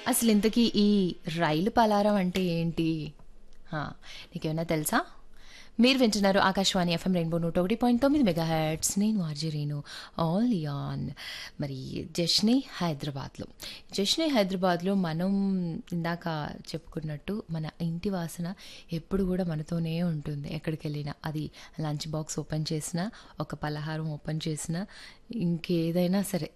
అసలు ఇంతకీ ఈ రైలు పలారం అంటే ఏంటి హా, నీకేమైనా తెలుసా మీరు వింటున్నారు ఆకాశవాణి ఎఫ్ఎం రెయిన్బో నూట ఒకటి పాయింట్ తొమ్మిది మెగా హెడ్స్ నేను ఆర్జీ రేణు ఆల్ ఆన్ మరి జష్ని హైదరాబాద్లో జష్ని హైదరాబాద్లో మనం ఇందాక చెప్పుకున్నట్టు మన ఇంటి వాసన ఎప్పుడు కూడా మనతోనే ఉంటుంది ఎక్కడికి వెళ్ళినా అది లంచ్ బాక్స్ ఓపెన్ చేసినా ఒక పలహారం ఓపెన్ చేసినా ఇంకేదైనా సరే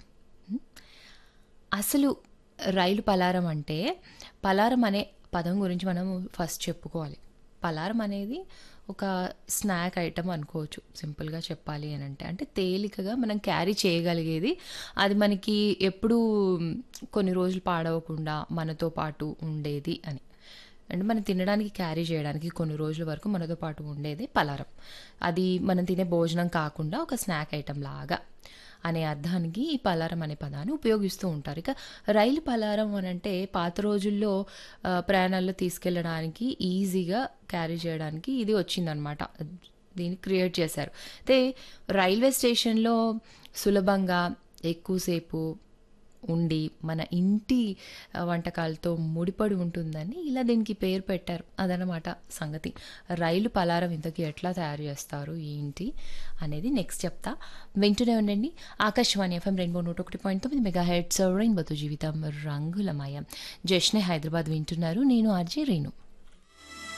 అసలు రైలు పలారం అంటే పలారం అనే పదం గురించి మనం ఫస్ట్ చెప్పుకోవాలి పలారం అనేది ఒక స్నాక్ ఐటమ్ అనుకోవచ్చు సింపుల్గా చెప్పాలి అని అంటే అంటే తేలికగా మనం క్యారీ చేయగలిగేది అది మనకి ఎప్పుడూ కొన్ని రోజులు పాడవకుండా మనతో పాటు ఉండేది అని అంటే మనం తినడానికి క్యారీ చేయడానికి కొన్ని రోజుల వరకు మనతో పాటు ఉండేది పలారం అది మనం తినే భోజనం కాకుండా ఒక స్నాక్ ఐటమ్ లాగా అనే అర్థానికి ఈ పలారం అనే పదాన్ని ఉపయోగిస్తూ ఉంటారు ఇక రైలు పలారం అని అంటే పాత రోజుల్లో ఆ, ప్రయాణాల్లో తీసుకెళ్ళడానికి ఈజీగా క్యారీ చేయడానికి ఇది వచ్చిందనమాట దీన్ని క్రియేట్ చేశారు అయితే రైల్వే స్టేషన్లో సులభంగా ఎక్కువసేపు ఉండి మన ఇంటి ఆ, వంటకాలతో ముడిపడి ఉంటుందని ఇలా దీనికి పేరు పెట్టారు అదనమాట సంగతి రైలు పలారం ఇంతకీ ఎట్లా తయారు చేస్తారు ఏంటి అనేది నెక్స్ట్ చెప్తా వింటూనే ఉండండి ఆకాశవాణి ఎఫ్ఎం రెయిన్బో నూట ఒకటి పాయింట్ తొమ్మిది మెగా హెడ్స్ రెయిన్బోతో జీవితం రంగులమయం జష్నే హైదరాబాద్ వింటున్నారు నేను ఆర్జే రేణు